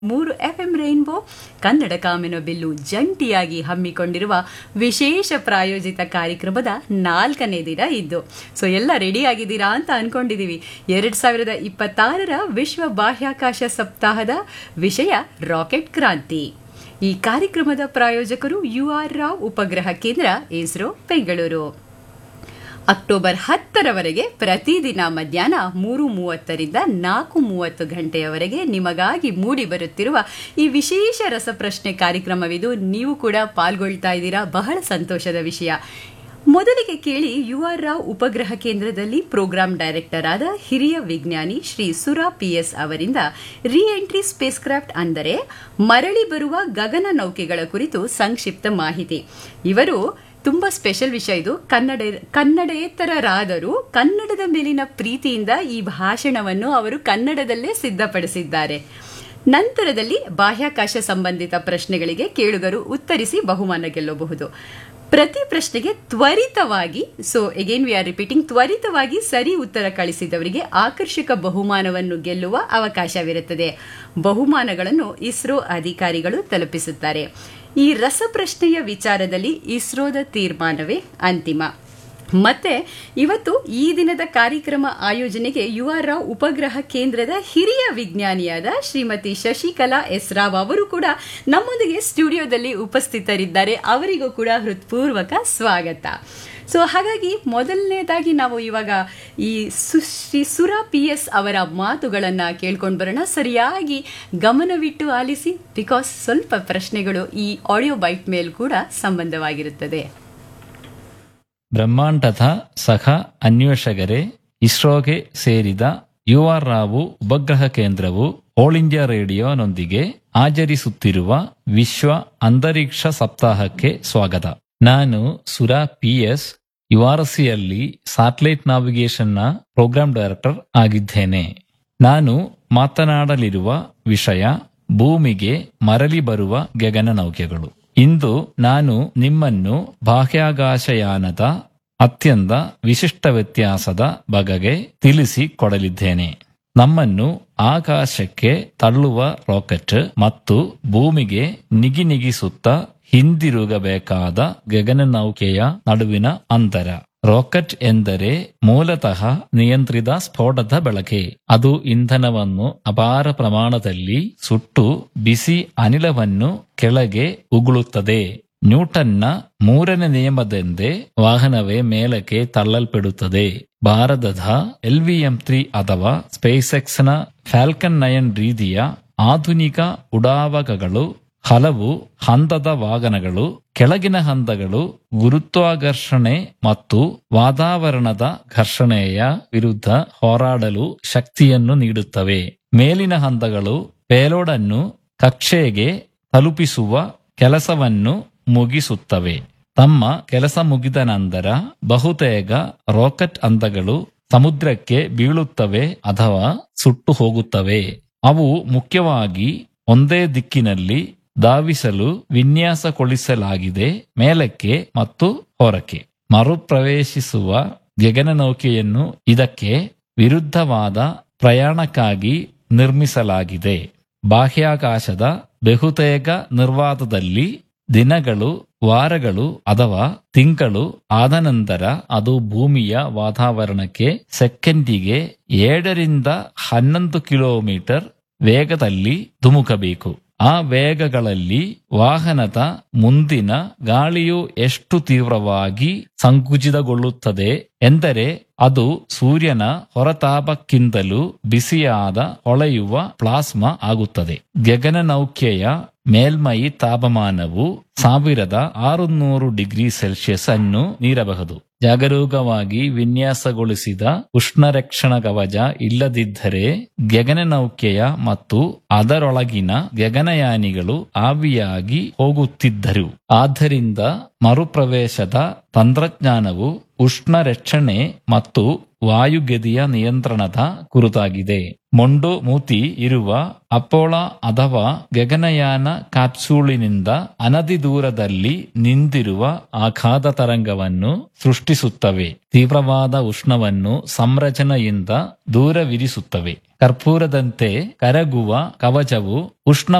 ಮೂರು FM rainbow Kannada ಕಾಮಿನ ಬಿಲ್ಲು ಜಂಟಿಯಾಗಿ ಹಮ್ಮಿಕೊಂಡಿರುವ ವಿಶೇಷ ಪ್ರಾಯೋಜಿತ ಕಾರ್ಯಕ್ರಮದ ನಾಲ್ಕನೇ ದಿನ ಇದ್ದು ಸೊ ಎಲ್ಲ ರೆಡಿ ಆಗಿದ್ದೀರಾ ಅಂತ ಅನ್ಕೊಂಡಿದೀವಿ ಎರಡ್ ಸಾವಿರದ ಇಪ್ಪತ್ತಾರರ ವಿಶ್ವ ಬಾಹ್ಯಾಕಾಶ ಸಪ್ತಾಹದ ವಿಷಯ ರಾಕೆಟ್ ಕ್ರಾಂತಿ ಈ ಕಾರ್ಯಕ್ರಮದ ಪ್ರಾಯೋಜಕರು ಯು ಆರ್ ರಾವ್ ಉಪಗ್ರಹ ಕೇಂದ್ರ ಇಸ್ರೋ ಬೆಂಗಳೂರು ಅಕ್ಟೋಬರ್ ಹತ್ತರವರೆಗೆ ಪ್ರತಿದಿನ ಮಧ್ಯಾಹ್ನ ಮೂರು ಮೂವತ್ತರಿಂದ ನಾಲ್ಕು ಮೂವತ್ತು ಗಂಟೆಯವರೆಗೆ ನಿಮಗಾಗಿ ಮೂಡಿ ಬರುತ್ತಿರುವ ಈ ವಿಶೇಷ ರಸಪ್ರಶ್ನೆ ಕಾರ್ಯಕ್ರಮವಿದು ನೀವು ಕೂಡ ಪಾಲ್ಗೊಳ್ತಾ ಇದ್ದೀರಾ ಬಹಳ ಸಂತೋಷದ ವಿಷಯ ಮೊದಲಿಗೆ ಕೇಳಿ ಯು ಆರ್ ರಾವ್ ಉಪಗ್ರಹ ಕೇಂದ್ರದಲ್ಲಿ ಪ್ರೋಗ್ರಾಂ ಡೈರೆಕ್ಟರ್ ಆದ ಹಿರಿಯ ವಿಜ್ಞಾನಿ ಶ್ರೀ ಸುರಾ ಪಿಎಸ್ ಅವರಿಂದ ರಿ ಎಂಟ್ರಿ ಸ್ಪೇಸ್ ಕ್ರಾಫ್ಟ್ ಅಂದರೆ ಮರಳಿ ಬರುವ ಗಗನ ನೌಕೆಗಳ ಕುರಿತು ಸಂಕ್ಷಿಪ್ತ ಮಾಹಿತಿ ಇವರು ತುಂಬಾ ಸ್ಪೆಷಲ್ ವಿಷಯ ಇದು ಕನ್ನಡ ಕನ್ನಡೇತರರಾದರೂ ಕನ್ನಡದ ಮೇಲಿನ ಪ್ರೀತಿಯಿಂದ ಈ ಭಾಷಣವನ್ನು ಅವರು ಕನ್ನಡದಲ್ಲೇ ಸಿದ್ಧಪಡಿಸಿದ್ದಾರೆ ನಂತರದಲ್ಲಿ ಬಾಹ್ಯಾಕಾಶ ಸಂಬಂಧಿತ ಪ್ರಶ್ನೆಗಳಿಗೆ ಕೇಳುಗರು ಉತ್ತರಿಸಿ ಬಹುಮಾನ ಗೆಲ್ಲಬಹುದು ಪ್ರತಿ ಪ್ರಶ್ನೆಗೆ ತ್ವರಿತವಾಗಿ so again we are repeating ತ್ವರಿತವಾಗಿ ಸರಿ ಉತ್ತರ ಕಳಿಸಿದವರಿಗೆ ಆಕರ್ಷಕ ಬಹುಮಾನವನ್ನು ಗೆಲ್ಲುವ ಅವಕಾಶವಿರುತ್ತದೆ ಬಹುಮಾನಗಳನ್ನು ಇಸ್ರೋ ಅಧಿಕಾರಿಗಳು ತಲುಪಿಸುತ್ತಾರೆ ಈ ರಸಪ್ರಶ್ನೆಯ ವಿಚಾರದಲ್ಲಿ ಇಸ್ರೋದ ತೀರ್ಮಾನವೇ ಅಂತಿಮ ಮತ್ತೆ ಇವತ್ತು ಈ ದಿನದ ಕಾರ್ಯಕ್ರಮ ಆಯೋಜನೆಗೆ ಯು ಆರ್ ರಾವ್ ಉಪಗ್ರಹ ಕೇಂದ್ರದ ಹಿರಿಯ ವಿಜ್ಞಾನಿಯಾದ ಶ್ರೀಮತಿ ಶಶಿಕಲಾ ಎಸ್ ರಾವ್ ಅವರು ಕೂಡ ನಮ್ಮೊಂದಿಗೆ ಸ್ಟುಡಿಯೋದಲ್ಲಿ ಉಪಸ್ಥಿತರಿದ್ದಾರೆ ಅವರಿಗೂ ಕೂಡ ಹೃತ್ಪೂರ್ವಕ ಸ್ವಾಗತ ಸೊ ಹಾಗಾಗಿ ಮೊದಲನೇದಾಗಿ ನಾವು ಇವಾಗ ಈ ಶ್ರೀ ಸುರಾ ಪಿ ಎಸ್ ಅವರ ಮಾತುಗಳನ್ನು ಕೇಳ್ಕೊಂಡು ಬರೋಣ ಸರಿಯಾಗಿ ಗಮನವಿಟ್ಟು ಆಲಿಸಿ ಬಿಕಾಸ್ ಸ್ವಲ್ಪ ಪ್ರಶ್ನೆಗಳು ಈ ಆಡಿಯೋ ಬೈಟ್ ಮೇಲೂ ಕೂಡ ಸಂಬಂಧವಾಗಿರುತ್ತದೆ ಬ್ರಹ್ಮಾಂಡದ ಸಹ ಅನ್ವೇಷಕರೇ ಇಸ್ರೋಗೆ ಸೇರಿದ ಯು ಆರ್ ರಾವು ಉಪಗ್ರಹ ಕೇಂದ್ರವು ಆಲ್ ಇಂಡಿಯಾ ರೇಡಿಯೋನೊಂದಿಗೆ ಆಚರಿಸುತ್ತಿರುವ ವಿಶ್ವ ಅಂತರಿಕ್ಷ ಸಪ್ತಾಹಕ್ಕೆ ಸ್ವಾಗತ ನಾನು ಸುರಾ ಪಿ ಎಸ್ ಯುಆರ್ಸಿಯಲ್ಲಿ ಸ್ಯಾಟಲೈಟ್ ನಾವಿಗೇಷನ್ನ ಪ್ರೋಗ್ರಾಂ ಡೈರೆಕ್ಟರ್ ಆಗಿದ್ದೇನೆ ನಾನು ಮಾತನಾಡಲಿರುವ ವಿಷಯ ಭೂಮಿಗೆ ಮರಳಿ ಬರುವ ಗಗನ ನೌಕೆಗಳು ಇಂದು ನಾನು ನಿಮ್ಮನ್ನು ಬಾಹ್ಯಾಕಾಶಯಾನದ ಅತ್ಯಂತ ವಿಶಿಷ್ಟ ವ್ಯತ್ಯಾಸದ ಬಗೆಗೆ ತಿಳಿಸಿ ಕೊಡಲಿದ್ದೇನೆ ನಮ್ಮನ್ನು ಆಕಾಶಕ್ಕೆ ತಳ್ಳುವ ರಾಕೆಟ್ ಮತ್ತು ಭೂಮಿಗೆ ನಿಗಿನಿಗಿಸುತ್ತಾ ಹಿಂದಿರುಗಬೇಕಾದ ಗಗನನೌಕೆಯ ನಡುವಿನ ಅಂತರ ರಾಕೆಟ್ ಎಂದರೆ ಮೂಲತಃ ನಿಯಂತ್ರಿತ ಸ್ಫೋಟದ ಬಳಕೆ ಅದು ಇಂಧನವನ್ನು ಅಪಾರ ಪ್ರಮಾಣದಲ್ಲಿ ಸುಟ್ಟು ಬಿಸಿ ಅನಿಲವನ್ನು ಕೆಳಗೆ ಉಗುಳುತ್ತದೆ ನ್ಯೂಟನ್ನ ಮೂರನೇ ನಿಯಮದಂತೆ ವಾಹನವೇ ಮೇಲಕ್ಕೆ ತಳ್ಳಲ್ಪಡುತ್ತದೆ ಭಾರತದ ಎಲ್ವಿಎಂ ತ್ರೀ ಅಥವಾ ಸ್ಪೇಸ್ ನ ಫ್ಯಾಲ್ಕನ್ ನಯನ್ ರೀತಿಯ ಆಧುನಿಕ ಉಡಾವಕಗಳು ಹಲವು ಹಂತದ ವಾಹನಗಳು ಕೆಳಗಿನ ಹಂತಗಳು ಗುರುತ್ವಾಕರ್ಷಣೆ ಮತ್ತು ವಾತಾವರಣದ ಘರ್ಷಣೆಯ ವಿರುದ್ಧ ಹೋರಾಡಲು ಶಕ್ತಿಯನ್ನು ನೀಡುತ್ತವೆ ಮೇಲಿನ ಹಂತಗಳು ಪೇಲೋಡ್ ಅನ್ನು ಕಕ್ಷೆಗೆ ತಲುಪಿಸುವ ಕೆಲಸವನ್ನು ಮುಗಿಸುತ್ತವೆ ತಮ್ಮ ಕೆಲಸ ಮುಗಿದ ನಂತರ ಬಹುತೇಕ ರಾಕೆಟ್ ಹಂತಗಳು ಸಮುದ್ರಕ್ಕೆ ಬೀಳುತ್ತವೆ ಅಥವಾ ಸುಟ್ಟು ಹೋಗುತ್ತವೆ ಅವು ಮುಖ್ಯವಾಗಿ ಒಂದೇ ದಿಕ್ಕಿನಲ್ಲಿ ಧಾವಿಸಲು ವಿನ್ಯಾಸಗೊಳಿಸಲಾಗಿದೆ ಮೇಲಕ್ಕೆ ಮತ್ತು ಹೊರಕ್ಕೆ ಮರುಪ್ರವೇಶಿಸುವ ಗಗನನೌಕೆಯನ್ನು ಇದಕ್ಕೆ ವಿರುದ್ಧವಾದ ಪ್ರಯಾಣಕ್ಕಾಗಿ ನಿರ್ಮಿಸಲಾಗಿದೆ ಬಾಹ್ಯಾಕಾಶದ ಬಹುತೇಕ ನಿರ್ವಾತದಲ್ಲಿ ದಿನಗಳು ವಾರಗಳು ಅಥವಾ ತಿಂಗಳು ಆದ ನಂತರ ಅದು ಭೂಮಿಯ ವಾತಾವರಣಕ್ಕೆ ಸೆಕೆಂಡಿಗೆ ಏಳರಿಂದ ಹನ್ನೊಂದು ಕಿಲೋಮೀಟರ್ ವೇಗದಲ್ಲಿ ಧುಮುಕಬೇಕು ಆ ವೇಗಗಳಲ್ಲಿ ವಾಹನದ ಮುಂದಿನ ಗಾಳಿಯು ಎಷ್ಟು ತೀವ್ರವಾಗಿ ಸಂಕುಚಿತಗೊಳ್ಳುತ್ತದೆ ಎಂದರೆ ಅದು ಸೂರ್ಯನ ಹೊರತಾಪಕ್ಕಿಂತಲೂ ಬಿಸಿಯಾದ ಹೊಳೆಯುವ ಪ್ಲಾಸ್ಮಾ ಆಗುತ್ತದೆ ಗಗನನೌಕೆಯ ಮೇಲ್ಮೈ ತಾಪಮಾನವು ಸಾವಿರದ ಆರುನೂರು ಡಿಗ್ರಿ ಸೆಲ್ಸಿಯಸ್ ಅನ್ನು ನೀಡಬಹುದು ಜಾಗರೂಕವಾಗಿ ವಿನ್ಯಾಸಗೊಳಿಸಿದ ಉಷ್ಣರಕ್ಷಣ ಕವಚ ಇಲ್ಲದಿದ್ದರೆ ಗಗನನೌಕೆಯ ಮತ್ತು ಅದರೊಳಗಿನ ಗಗನಯಾನಿಗಳು ಆವಿಯಾಗಿ ಹೋಗುತ್ತಿದ್ದರು ಆದ್ದರಿಂದ ಮರುಪ್ರವೇಶದ ತಂತ್ರಜ್ಞಾನವು ಉಷ್ಣ ರಕ್ಷಣೆ ಮತ್ತು ವಾಯುಗೆದಿಯ ನಿಯಂತ್ರಣದ ಕುರಿತಾಗಿದೆ ಮೊಂಡು ಮೂತಿ ಇರುವ ಅಪೋಳ ಅಥವಾ ಗಗನಯಾನ ಕ್ಯಾಪ್ಸೂಲಿನಿಂದ ಅನಧಿ ದೂರದಲ್ಲಿ ನಿಂತಿರುವ ಆಘಾತ ತರಂಗವನ್ನು ಸೃಷ್ಟಿಸುತ್ತವೆ ತೀವ್ರವಾದ ಉಷ್ಣವನ್ನು ಸಂರಚನೆಯಿಂದ ದೂರವಿರಿಸುತ್ತವೆ ಕರ್ಪೂರದಂತೆ ಕರಗುವ ಕವಚವು ಉಷ್ಣ